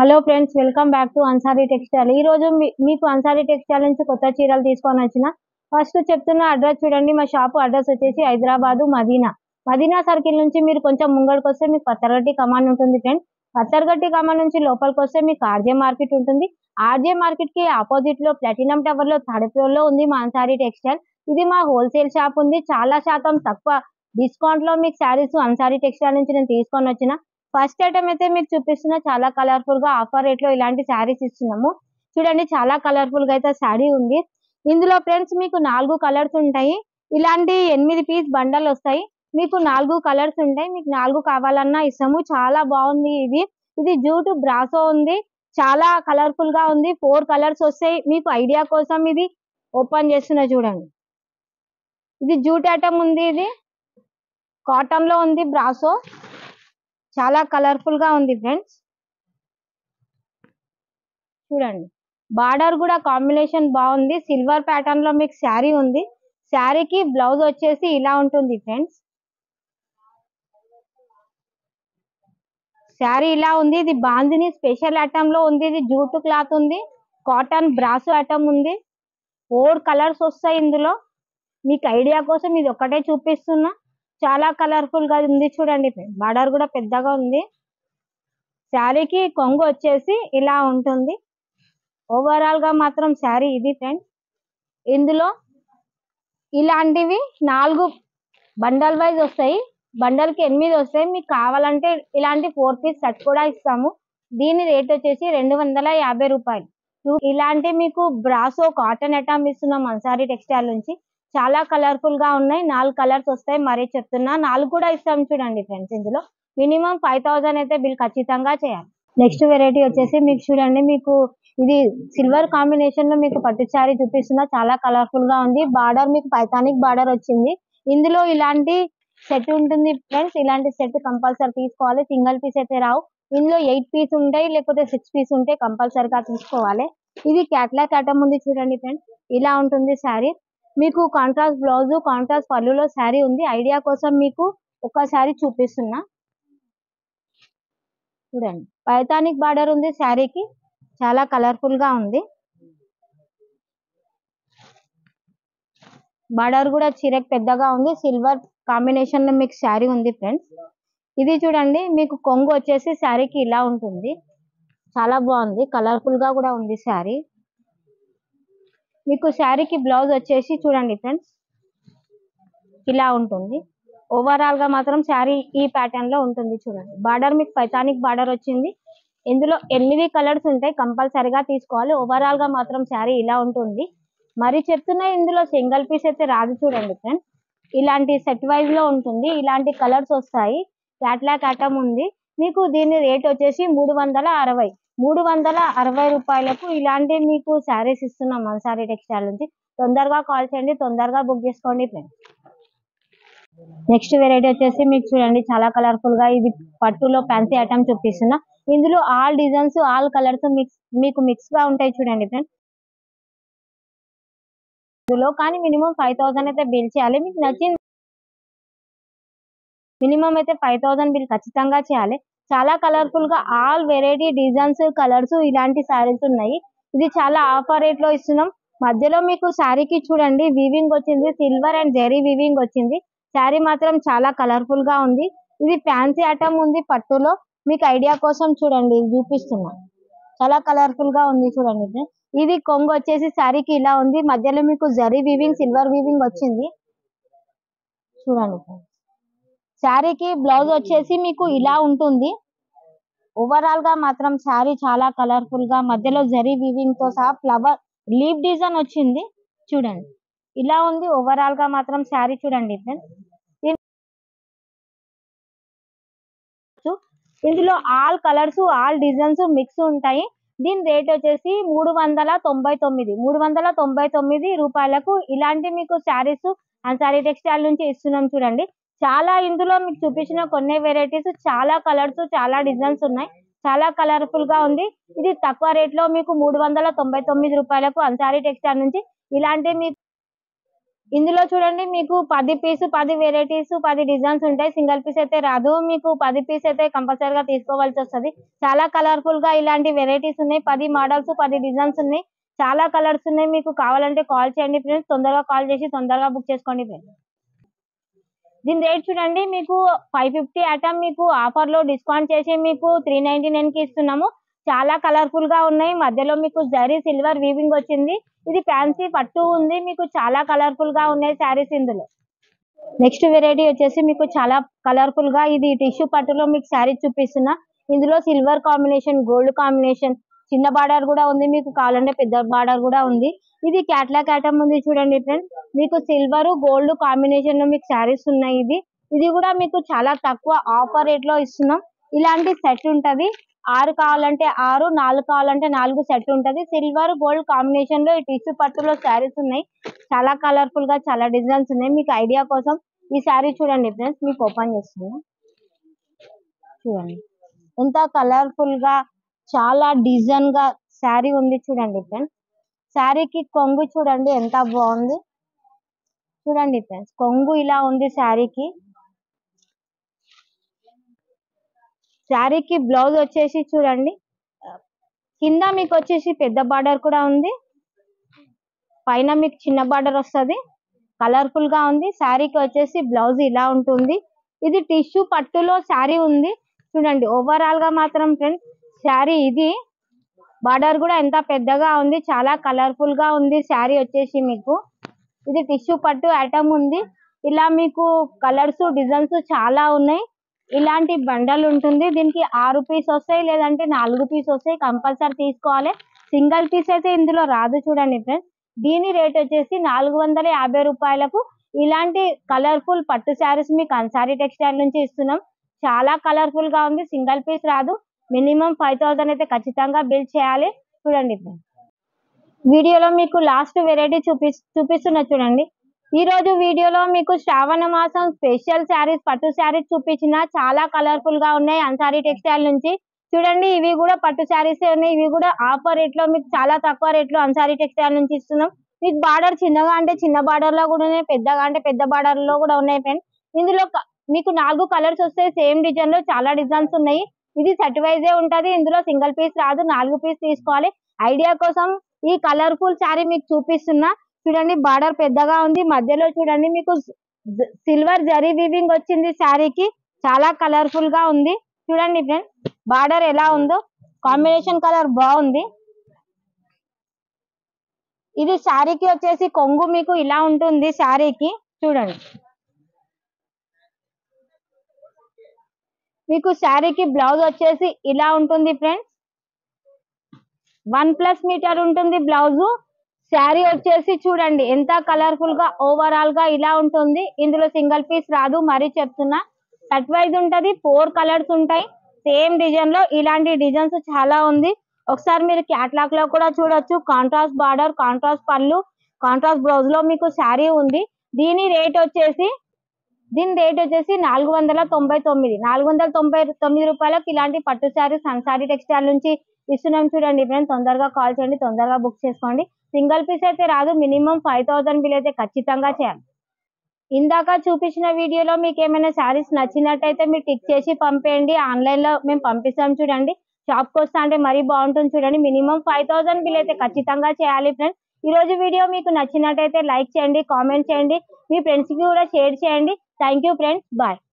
Hello friends welcome back to Ansari textile ఈ రోజు మీ- మీకు అన్సారీ టెక్స్టైల్ నుంచి కొత్త చీరలు తీసుకొని వచ్చిన ఫస్ట్ చెప్తున్న అడ్రస్ చూడండి మా షాపు అడ్రస్ వచ్చేసి హైదరాబాద్ మదీనా మదీనా సర్కిల్ నుంచి మీరు కొంచెం ముంగడికి వస్తే మీకు పత్తరగట్టి కమాన్ ఉంటుంది ఫ్రెండ్ పత్తరగట్టి కమాన్ నుంచి లోపలికి వస్తే మీకు ఆర్జే మార్కెట్ ఉంటుంది ఆర్జే మార్కెట్ కి ఆపోజిట్ లో ప్లాటినం టవర్ లో థర్డ్ ఫ్లోర్ లో ఉంది మా అన్సారీ టెక్స్టైల్ ఇది మా హోల్సేల్ షాప్ ఉంది చాలా శాతం తక్కువ డిస్కౌంట్ లో మీకు శారీస్ అన్సారీ టెక్స్టైల్ నుంచి నేను తీసుకొని వచ్చిన ఫస్ట్ ఐటమ్ అయితే మీకు చూపిస్తున్న చాలా కలర్ఫుల్ గా ఆఫర్ రేట్ లో ఇలాంటి శారీస్ ఇస్తున్నాము చూడండి చాలా కలర్ఫుల్ గా అయితే శారీ ఉంది ఇందులో ఫ్రెండ్స్ మీకు నాలుగు కలర్స్ ఉంటాయి ఇలాంటి ఎనిమిది పీస్ బండల్ వస్తాయి మీకు నాలుగు కలర్స్ ఉంటాయి మీకు నాలుగు కావాలన్నా ఇస్తాము చాలా బాగుంది ఇది ఇది జూట్ బ్రాసో ఉంది చాలా కలర్ఫుల్ గా ఉంది ఫోర్ కలర్స్ వస్తాయి మీకు ఐడియా కోసం ఇది ఓపెన్ చేస్తున్నా చూడండి ఇది జూట్ ఐటమ్ ఉంది ఇది కాటన్ లో ఉంది బ్రాసో చాలా కలర్ఫుల్ గా ఉంది ఫ్రెండ్స్ చూడండి బార్డర్ కూడా కాంబినేషన్ బాగుంది సిల్వర్ ప్యాటర్న్ లో మీకు శారీ ఉంది శారీకి బ్లౌజ్ వచ్చేసి ఇలా ఉంటుంది ఫ్రెండ్స్ శారీ ఇలా ఉంది ఇది బాందిని స్పెషల్ ఐటమ్ లో ఉంది ఇది జూట్ క్లాత్ ఉంది కాటన్ బ్రాసో ఐటమ్ ఉంది ఫోర్ కలర్స్ వస్తాయి ఇందులో మీకు ఐడియా కోసం ఇది ఒకటే చూపిస్తున్నా చాలా కలర్ఫుల్ గా ఉంది చూడండి బార్డర్ కూడా పెద్దగా ఉంది శారీకి కొంగు వచ్చేసి ఇలా ఉంటుంది ఓవరాల్ గా మాత్రం శారీ ఇది ఫ్రెండ్స్ ఇందులో ఇలాంటివి నాలుగు బండల్ వైజ్ వస్తాయి బండల్ కి ఎనిమిది వస్తాయి మీకు కావాలంటే ఇలాంటి ఫోర్ పీస్ సెట్ కూడా ఇస్తాము దీని రేట్ వచ్చేసి రెండు వందల యాభై రూపాయలు ఇ- ఇలాంటి మీకు బ్రాసో కాటన్ ఐటమ్ ఇస్తున్నాం అన్సారీ టెక్స్టైల్ నుంచి చాలా కలర్ఫుల్ గా ఉన్నాయి నాలుగు కలర్స్ వస్తాయి మరీ చెప్తున్నా నాలుగు కూడా ఇస్తాం చూడండి ఫ్రెండ్స్ ఇందులో మినిమం ఫైవ్ థౌసండ్ అయితే బిల్ ఖచ్చితంగా చేయాలి నెక్స్ట్ వెరైటీ వచ్చేసి మీకు చూడండి మీకు ఇది సిల్వర్ కాంబినేషన్ లో మీకు పట్టు శారీ చూపిస్తున్నా చాలా కలర్ఫుల్ గా ఉంది బార్డర్ మీకు పైతానిక్ బార్డర్ వచ్చింది ఇందులో ఇలాంటి సెట్ ఉంటుంది ఫ్రెండ్స్ ఇలాంటి సెట్ కంపల్సరీ తీసుకోవాలి సింగిల్ పీస్ అయితే రావు ఇందులో ఎయిట్ పీస్ ఉంటాయి లేకపోతే సిక్స్ పీస్ ఉంటే కంపల్సరీగా తీసుకోవాలి ఇది క్యాట్లాక్ ఐటమ్ ఉంది చూడండి ఫ్రెండ్స్ ఇలా ఉంటుంది శారీ మీకు కాంట్రాస్ట్ బ్లౌజ్ కాంట్రాస్ట్ పళ్ళులో శారీ ఉంది ఐడియా కోసం మీకు ఒక శారీ చూపిస్తున్నా చూడండి పైతానిక్ బార్డర్ ఉంది శారీకి చాలా కలర్ఫుల్ గా ఉంది బార్డర్ కూడా చీరకు పెద్దగా ఉంది సిల్వర్ కాంబినేషన్ లో మీకు శారీ ఉంది ఫ్రెండ్స్ ఇది చూడండి మీకు కొంగు వచ్చేసి శారీకి ఇలా ఉంటుంది చాలా బాగుంది కలర్ఫుల్ గా కూడా ఉంది శారీ మీకు శారీకి బ్లౌజ్ వచ్చేసి చూడండి ఫ్రెండ్స్ ఇలా ఉంటుంది ఓవరాల్ గా మాత్రం శారీ ఈ ప్యాటర్న్ లో ఉంటుంది చూడండి బార్డర్ మీకు పైతానిక్ బార్డర్ వచ్చింది ఇందులో ఎనిమిది కలర్స్ ఉంటాయి కంపల్సరీగా తీసుకోవాలి ఓవరాల్ గా మాత్రం శారీ ఇలా ఉంటుంది మరి చెప్తున్నా ఇందులో సింగిల్ పీస్ అయితే రాదు చూడండి ఫ్రెండ్స్ ఇలాంటి సెట్ వైజ్ లో ఉంటుంది ఇలాంటి కలర్స్ వస్తాయి క్యాట్లాక్ ఐటమ్ ఉంది మీకు దీని రేట్ వచ్చేసి మూడు వందల అరవై మూడు వందల అరవై రూపాయలకు ఇలాంటి మీకు శారీస్ ఇస్తున్నాం మన శారీ టెక్స్టైల్ నుంచి తొందరగా కాల్ చేయండి తొందరగా బుక్ చేసుకోండి ఫ్రెండ్స్ నెక్స్ట్ వెరైటీ వచ్చేసి మీకు చూడండి చాలా కలర్ఫుల్ గా ఇది పట్టులో ఫ్యాన్సీ ఐటమ్ చూపిస్తున్నా ఇందులో all designs all colours mix మీకు మిక్స్ గా ఉంటాయి చూడండి ఫ్రెండ్స్ ఇందులో కానీ మినిమం ఫైవ్ థౌసండ్ అయితే బిల్ చేయాలి మీకు నచ్చింది మినిమం అయితే ఫైవ్ థౌసండ్ బిల్ ఖచ్చితంగా చేయాలి చాలా కలర్ఫుల్ గా ఆల్ వెరైటీ డిజైన్స్ కలర్స్ ఇలాంటి శారీస్ ఉన్నాయి ఇది చాలా ఆఫర్ రేట్ లో ఇస్తున్నాం మధ్యలో మీకు శారీకి చూడండి వీవింగ్ వచ్చింది సిల్వర్ అండ్ జెరీ వీవింగ్ వచ్చింది శారీ మాత్రం చాలా కలర్ఫుల్ గా ఉంది ఇది ఫ్యాన్సీ ఐటమ్ ఉంది పట్టులో మీకు ఐడియా కోసం చూడండి ఇది చూపిస్తున్నా చాలా కలర్ఫుల్ గా ఉంది చూడండి ఇది. ఇది కొంగు వచ్చేసి శారీకి ఇలా ఉంది మధ్యలో మీకు జరీ వీవింగ్ సిల్వర్ వీవింగ్ వచ్చింది చూడండి శారీకి బ్లౌజ్ వచ్చేసి మీకు ఇలా ఉంటుంది ఓవరాల్ గా మాత్రం శారీ చాలా కలర్ఫుల్ గా మధ్యలో జరీ వీవింగ్ తో సహా ఫ్లవర్ లీవ్ డిజైన్ వచ్చింది చూడండి ఇలా ఉంది ఓవరాల్ గా మాత్రం శారీ చూడండి ఫ్రెండ్స్ ఇందులో all colours all designs mix ఉంటాయి దీని రేట్ వచ్చేసి మూడు వందల తొంభై తొమ్మిది మూడు వందల తొంభై తొమ్మిది రూపాయలకు ఇలాంటి మీకు శారీస్ అన్సారీ టెక్స్టైల్ నుంచి ఇస్తున్నాం చూడండి చాలా ఇందులో మీకు చూపించిన కొన్ని వెరైటీస్ చాలా కలర్స్ చాలా డిజైన్స్ ఉన్నాయి చాలా కలర్ఫుల్ గా ఉంది ఇది తక్కువ రేట్ లో మీకు మూడు వందల తొంభై తొమ్మిది రూపాయలకు అన్సారీ టెక్స్టైల్ నుంచి ఇలాంటి మీకు ఇందులో చూడండి మీకు పది పీస్ పది వెరైటీస్ పది డిజైన్స్ ఉంటాయి సింగిల్ పీస్ అయితే రాదు మీకు పది పీస్ అయితే కంపల్సరీగా తీసుకోవాల్సి వస్తది చాలా కలర్ఫుల్ గా ఇలాంటి వెరైటీస్ ఉన్నాయి పది మోడల్స్ పది డిజైన్స్ ఉన్నాయి చాలా కలర్స్ ఉన్నాయి మీకు కావాలంటే కాల్ చేయండి ఫ్రెండ్స్ తొందరగా కాల్ చేసి తొందరగా బుక్ చేసుకోండి ఫ్రెండ్స్ దీని రేట్ చూడండి మీకు ఫైవ్ ఫిఫ్టీ ఐటమ్ మీకు ఆఫర్ లో డిస్కౌంట్ చేసి మీకు త్రీ నైన్టీ నైన్ కి ఇస్తున్నాము చాలా కలర్ఫుల్ గా ఉన్నాయి మధ్యలో మీకు జరీ సిల్వర్ వీవింగ్ వచ్చింది ఇది ఫ్యాన్సీ పట్టు ఉంది మీకు చాలా కలర్ఫుల్ గా ఉన్నాయి శారీస్ ఇందులో నెక్స్ట్ వెరైటీ వచ్చేసి మీకు చాలా కలర్ఫుల్ గా ఇది టిష్యూ పట్టులో మీకు శారీ చూపిస్తున్నా ఇందులో సిల్వర్ కాంబినేషన్ గోల్డ్ కాంబినేషన్ చిన్న బార్డర్ కూడా ఉంది మీకు కావాలంటే పెద్ద బార్డర్ కూడా ఉంది ఇది క్యాట్లాగ్ ఐటమ్ ఉంది చూడండి ఫ్రెండ్స్ మీకు సిల్వర్ గోల్డ్ కాంబినేషన్ లో మీకు శారీస్ ఉన్నాయి ఇది ఇది కూడా మీకు చాలా తక్కువ ఆఫర్ రేట్ లో ఇస్తున్నాం ఇలాంటి సెట్ ఉంటది ఆరు కావాలంటే ఆరు నాలుగు కావాలంటే నాలుగు సెట్ ఉంటది సిల్వర్ గోల్డ్ కాంబినేషన్ లో ఈ టిష్యూ పట్టులో శారీస్ ఉన్నాయి చాలా కలర్ఫుల్ గా చాలా డిజైన్స్ ఉన్నాయి మీకు ఐడియా కోసం ఈ శారీ చూడండి ఫ్రెండ్స్ మీకు ఓపెన్ చేస్తున్నాను చూడండి ఎంత కలర్ఫుల్ గా చాలా డిజైన్ గా శారీ ఉంది చూడండి ఫ్రెండ్స్ శారీకి కొంగు చూడండి ఎంత బాగుంది చూడండి ఫ్రెండ్స్ కొంగు ఇలా ఉంది శారీకి శారీకి బ్లౌజ్ వచ్చేసి చూడండి కింద మీకు వచ్చేసి పెద్ద బార్డర్ కూడా ఉంది పైన మీకు చిన్న బార్డర్ వస్తది కలర్ఫుల్ గా ఉంది శారీకి వచ్చేసి బ్లౌజ్ ఇలా ఉంటుంది ఇది టిష్యూ పట్టులో శారీ ఉంది చూడండి ఓవరాల్ గా మాత్రం ఫ్రెండ్స్ శారీ ఇది బార్డర్ కూడా ఎంత పెద్దగా ఉంది చాలా కలర్ఫుల్ గా ఉంది శారీ వచ్చేసి మీకు ఇది టిష్యూ పట్టు ఐటమ్ ఉంది ఇలా మీకు కలర్స్ డిజైన్స్ చాలా ఉన్నాయి ఇలాంటి బండల్ ఉంటుంది దీనికి ఆరు పీస్ వస్తాయి లేదంటే నాలుగు పీస్ వస్తాయి కంపల్సరీ తీసుకోవాలి సింగిల్ పీస్ అయితే ఇందులో రాదు చూడండి ఫ్రెండ్స్ దీని రేట్ వచ్చేసి నాలుగు వందల యాభై రూపాయలకు ఇలాంటి కలర్ఫుల్ పట్టు శారీస్ మీకు అన్సారీ టెక్స్టైల్ నుంచి ఇస్తున్నాం చాలా కలర్ఫుల్ గా ఉంది సింగిల్ పీస్ రాదు మినిమం ఫైవ్ థౌసండ్ అయితే ఖచ్చితంగా బిల్ చేయాలి చూడండి ఫ్రెండ్స్ వీడియోలో మీకు లాస్ట్ వెరైటీ చూపి చూపిస్తున్నా చూడండి ఈ రోజు వీడియోలో మీకు శ్రావణ మాసం స్పెషల్ శారీస్ పట్టు శారీస్ చూపించిన చాలా కలర్ఫుల్ గా ఉన్నాయి అన్సారీ టెక్స్టైల్ నుంచి చూడండి ఇవి కూడా పట్టు శారీస్ ఉన్నాయి ఇవి కూడా ఆఫర్ రేట్ లో మీకు చాలా తక్కువ రేట్ లో అన్సారీ టెక్స్టైల్ నుంచి ఇస్తున్నాం మీకు బార్డర్ చిన్నగా అంటే చిన్న బార్డర్ లో కూడా ఉన్నాయి పెద్దగా అంటే పెద్ద బార్డర్ లో కూడా ఉన్నాయి ఫ్రెండ్స్ ఇందులో క- మీకు నాలుగు కలర్స్ వస్తాయి సేమ్ డిజైన్ లో చాలా డిజైన్స్ ఉన్నాయి ఇది సెట్ వైజే ఉంటది ఇందులో సింగిల్ పీస్ రాదు నాలుగు పీస్ తీసుకోవాలి ఐడియా కోసం ఈ కలర్ఫుల్ శారీ మీకు చూపిస్తున్నా చూడండి బార్డర్ పెద్దగా ఉంది మధ్యలో చూడండి మీకు సిల్వర్ జరీ వీవింగ్ వచ్చింది శారీకి చాలా కలర్ఫుల్ గా ఉంది చూడండి ఫ్రెండ్స్ బార్డర్ ఎలా ఉందో కాంబినేషన్ కలర్ బాగుంది ఇది శారీకి వచ్చేసి కొంగు మీకు ఇలా ఉంటుంది శారీకి చూడండి మీకు శారీకి బ్లౌజ్ వచ్చేసి ఇలా ఉంటుంది ఫ్రెండ్స్ వన్ ప్లస్ మీటర్ ఉంటుంది బ్లౌజ్ శారీ వచ్చేసి చూడండి ఎంత కలర్ఫుల్ గా ఓవరాల్ గా ఇలా ఉంటుంది ఇందులో సింగిల్ పీస్ రాదు మరీ చెప్తున్నా కట్ వైజ్ ఉంటది ఫోర్ కలర్స్ ఉంటాయి సేమ్ డిజైన్ లో ఇలాంటి డిజైన్స్ చాలా ఉంది ఒకసారి మీరు క్యాట్లాగ్ లో కూడా చూడొచ్చు కాంట్రాస్ట్ బార్డర్ కాంట్రాస్ట్ పళ్ళు కాంట్రాస్ట్ బ్లౌజ్ లో మీకు శారీ ఉంది దీని రేట్ వచ్చేసి దీని రేట్ వచ్చేసి నాలుగు వందల తొంభై తొమ్మిది నాలుగు వందల తొంభై తొమ్మిది రూపాయలకు ఇలాంటి పట్టు శారీ సన్సారీ టెక్స్టైల్ నుంచి ఇస్తున్నాం చూడండి ఫ్రెండ్స్ తొందరగా కాల్ చేయండి తొందరగా బుక్ చేసుకోండి సింగిల్ పీస్ అయితే రాదు మినిమం ఫైవ్ థౌసండ్ బిల్ అయితే ఖచ్చితంగా చేయాలి ఇందాక చూపించిన వీడియోలో మీకు ఏమైనా శారీస్ నచ్చినట్టయితే మీరు టిక్ చేసి పంపేయండి ఆన్లైన్ లో మేము పంపిస్తాం చూడండి షాప్ కి వస్తా అంటే మరీ బాగుంటుంది చూడండి మినిమం ఫైవ్ థౌసండ్ బిల్ అయితే ఖచ్చితంగా చేయాలి ఫ్రెండ్స్ ఈ రోజు వీడియో మీకు నచ్చినట్టయితే లైక్ చేయండి కామెంట్ చేయండి మీ ఫ్రెండ్స్ కి కూడా షేర్ చేయండి థ్యాంక్ యూ ఫ్రెండ్స్ బాయ్